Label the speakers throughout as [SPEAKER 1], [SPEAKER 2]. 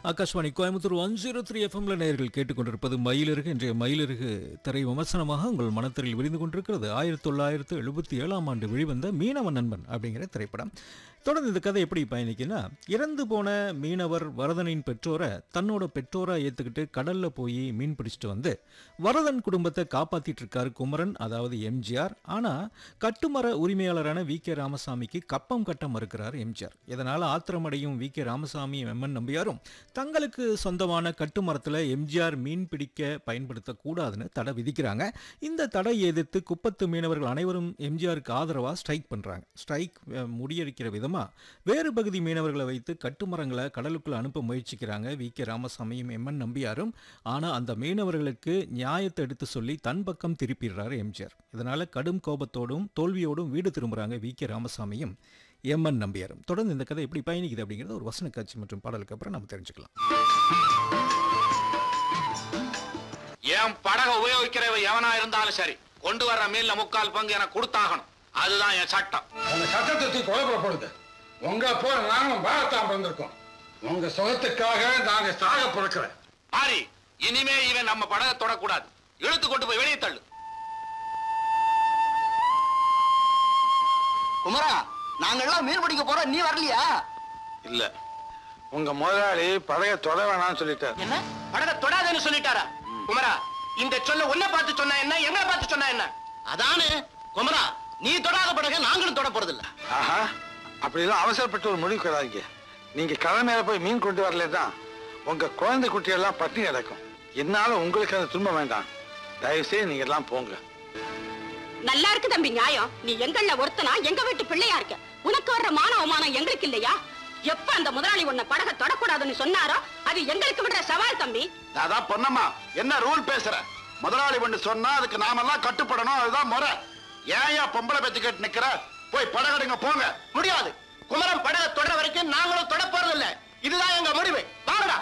[SPEAKER 1] Akashvani Coimbatore one zero three எஃப்எம்ல நேயர்கள் கேட்டுக்கொண்டிருப்பது மயிலிறகு இன்றைய மயிலிறகு திரை விமர்சனமாக உங்கள் மனத்திரையில் விரிந்து கொண்டிருக்கிறது ஆயிரத்தி தொள்ளாயிரத்து எழுபத்தி ஏழாம் ஆண்டு வெளிவந்த மீனவ நண்பன் அப்படிங்கிற திரைப்படம் தொடர்ந்து இந்த கதை எப்படி பயணிக்குன்னா இறந்து போன மீனவர் வரதனின் பெற்றோரை தன்னோட பெற்றோரை ஏற்றுக்கிட்டு கடல்ல போய் மீன் பிடிச்சிட்டு வந்து வரதன் குடும்பத்தை காப்பாத்திட்டு இருக்காரு குமரன் அதாவது எம்ஜிஆர் ஆனா கட்டுமர உரிமையாளரான வி கே ராமசாமிக்கு கப்பம் கட்ட மறுக்கிறார் எம்ஜிஆர் இதனால ஆத்திரமடையும் வி கே ராமசாமி எம்என் நம்பியாரும் தங்களுக்கு சொந்தமான கட்டுமரத்தில் எம்ஜிஆர் மீன் பிடிக்க பயன்படுத்தக்கூடாதுன்னு தடை விதிக்கிறாங்க இந்த தடை எதிர்த்து குப்பத்து மீனவர்கள் அனைவரும் எம்ஜிஆருக்கு ஆதரவாக ஸ்ட்ரைக் பண்ணுறாங்க ஸ்ட்ரைக் அஹ், முறியடிக்கிற விதமாக வேறு பகுதி மீனவர்களை வைத்து கட்டுமரங்களை கடலுக்குள்ள அனுப்ப முயற்சிக்கிறாங்க வி கே ராமசாமியும் எம்என் நம்பியாரும் ஆனால் அந்த மீனவர்களுக்கு நியாயத்தை எடுத்து சொல்லி தன் பக்கம் திருப்பிடுறாரு எம்ஜிஆர் இதனால கடும் கோபத்தோடும் தோல்வியோடும் வீடு திரும்புகிறாங்க வி கே ராமசாமியும் எம்என் நம்பியாரும் தொடர்ந்து இந்த கதை எப்படி பயணிக்குது அப்படிங்கிறது ஒரு வசன காட்சி மற்றும் பாடலுக்கு அப்புறம் நம்ம தெரிஞ்சுக்கலாம்
[SPEAKER 2] என் படகை உபயோகிக்கிறவ எவனா இருந்தாலும் சரி கொண்டு வர்ற மீன்ல முக்கால் பங்கு எனக்கு கொடுத்தாகணும் அதுதான் என் சட்டம்
[SPEAKER 3] அந்த சட்டத்தை தூக்கி கொலை போடுது உங்க போல நாங்களும் வாழத்தான் பிறந்திருக்கோம் உங்க சுகத்துக்காக நாங்க சாக பிறக்கிறேன்
[SPEAKER 2] மாறி இனிமே இவன் நம்ம படகை தொடக்கூடாது இழுத்து கொண்டு போய் வெளியே தள்ளு
[SPEAKER 4] குமரா நாங்கெல்லாம் மீன் பிடிக்க போறோம் நீ வரலையா
[SPEAKER 3] இல்ல உங்க முதலாளி பழைய தொட வேணாம்னு சொல்லிட்டார்
[SPEAKER 4] என்ன படக தொடாதேன்னு சொல்லிட்டாரா குமரா இந்த சொல்ல உன்னை பார்த்து சொன்னா என்ன எங்களை பார்த்து சொன்னா என்ன அதானே குமரா நீ தொடாத படக நாங்களும் தொட போறது இல்ல
[SPEAKER 3] ஆஹா அப்படிலாம் அவசரப்பட்டு ஒரு முடிவு கிடையாதுங்க நீங்க கடை மேல போய் மீன் கொண்டு வரல தான் உங்க குழந்தை குட்டியெல்லாம் பட்டினி கிடக்கும் என்னால உங்களுக்கு அந்த துன்பம் வேண்டாம் தயவு செய்து நீங்க எல்லாம் போங்க
[SPEAKER 5] நல்லா இருக்கு தம்பி நியாயம் நீ எங்கள்ல ஒருத்தனா எங்க வீட்டு பிள்ளையா இருக்க உனக்கு வர்ற மான அவமானம் எங்களுக்கு இல்லையா எப்ப அந்த முதலாளி உன்னை படக தொடக்கூடாதுன்னு சொன்னாரோ அது எங்களுக்கு விடுற சவால் தம்பி
[SPEAKER 2] அதான் பொன்னம்மா என்ன ரூல் பேசுற முதலாளி ஒண்ணு சொன்னா அதுக்கு நாமெல்லாம் கட்டுப்படணும் அதுதான் முறை ஏன் ஏன் பொம்பளை பேச்சு கேட்டு நிக்கிற போய் படகடுங்க போங்க
[SPEAKER 4] முடியாது குமரன் படக தொடர வரைக்கும் நாங்களும் தொட போறது இல்ல இதுதான் எங்க முடிவு வாங்கடா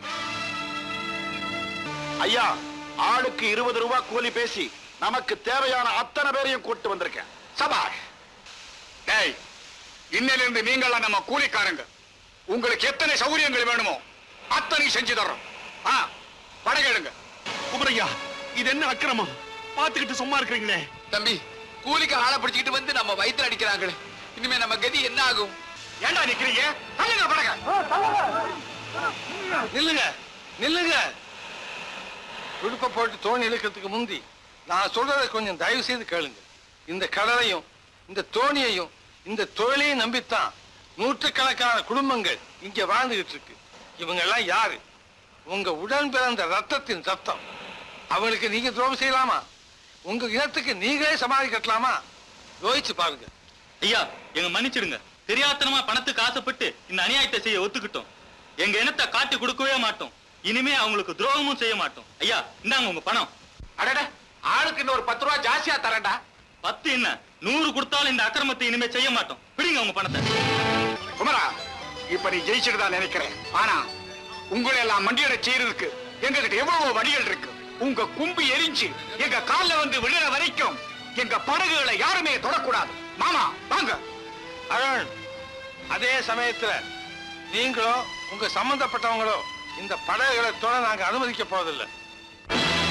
[SPEAKER 2] ஐயா ஆளுக்கு இருபது ரூபாய் கூலி பேசி நமக்கு தேவையான அத்தனை பேரையும் கூட்டு வந்திருக்கேன் சபாஷ் டேய் இன்னிலிருந்து நீங்களா நம்ம கூலிக்காரங்க உங்களுக்கு எத்தனை சௌகரியங்கள் வேணுமோ அத்தனை செஞ்சு தர்றோம் ஆ படகெடுங்க
[SPEAKER 6] குமரையா இது என்ன அக்கிரமம் பாத்துக்கிட்டு சும்மா இருக்கிறீங்களே
[SPEAKER 7] தம்பி கூலிக்கு ஆளை பிடிச்சிக்கிட்டு வந்து நம்ம வயித்துல அடிக்கிறாங்களே இனிமே நம்ம கதி என்ன ஆகும்
[SPEAKER 2] ஏன்டா நிக்கிறீங்க தள்ளுங்க படக
[SPEAKER 3] நில்லுங்க நில்லுங்க துடுப்பை போட்டு தோணி இழுக்கிறதுக்கு முந்தி நான் சொல்றதை கொஞ்சம் தயவு செய்து கேளுங்க இந்த கடலையும் இந்த தோணியையும் இந்த தொழிலையும் நம்பித்தான் நூற்றுக்கணக்கான குடும்பங்கள் இங்க வாழ்ந்துகிட்டு இருக்கு இவங்க எல்லாம் யாரு உங்க உடன் பிறந்த ரத்தத்தின் ரத்தம் அவங்களுக்கு நீங்க துரோகம் செய்யலாமா உங்க இனத்துக்கு நீங்களே சமாதி கட்டலாமா யோசிச்சு பாருங்க
[SPEAKER 6] ஐயா எங்க மன்னிச்சிடுங்க தெரியாத்தனமா பணத்துக்கு ஆசைப்பட்டு இந்த அநியாயத்தை செய்ய ஒத்துக்கிட்டோம் எங்க இனத்தை காட்டி கொடுக்கவே மாட்டோம் இனிமே அவங்களுக்கு துரோகமும் செய்ய மாட்டோம் ஐயா இந்தாங்க உங்க பணம்
[SPEAKER 2] அடட ஆளுக்கு இன்னொரு பத்து ரூபா ஜாஸ்தியா தரேன்டா
[SPEAKER 6] பத்து என்ன நூறு கொடுத்தாலும் இந்த அக்கிரமத்தை இனிமே செய்ய மாட்டோம் பிடிங்க உங்க பணத்தை
[SPEAKER 2] குமரா இப்ப நீ ஜெயிச்சுட்டு தான் நினைக்கிறேன் ஆனா உங்களை எல்லாம் மண்டியட செய்யறதுக்கு எங்க கிட்ட எவ்வளவு வழிகள் இருக்கு உங்க கும்பி எரிஞ்சு எங்க கால்ல வந்து விழுற வரைக்கும் எங்க படகுகளை யாருமே தொடக்கூடாது மாமா வாங்க
[SPEAKER 3] அருண் அதே சமயத்துல நீங்களோ உங்க சம்பந்தப்பட்டவங்களோ இந்த படகுகளை தொட நாங்க அனுமதிக்க போவதில்லை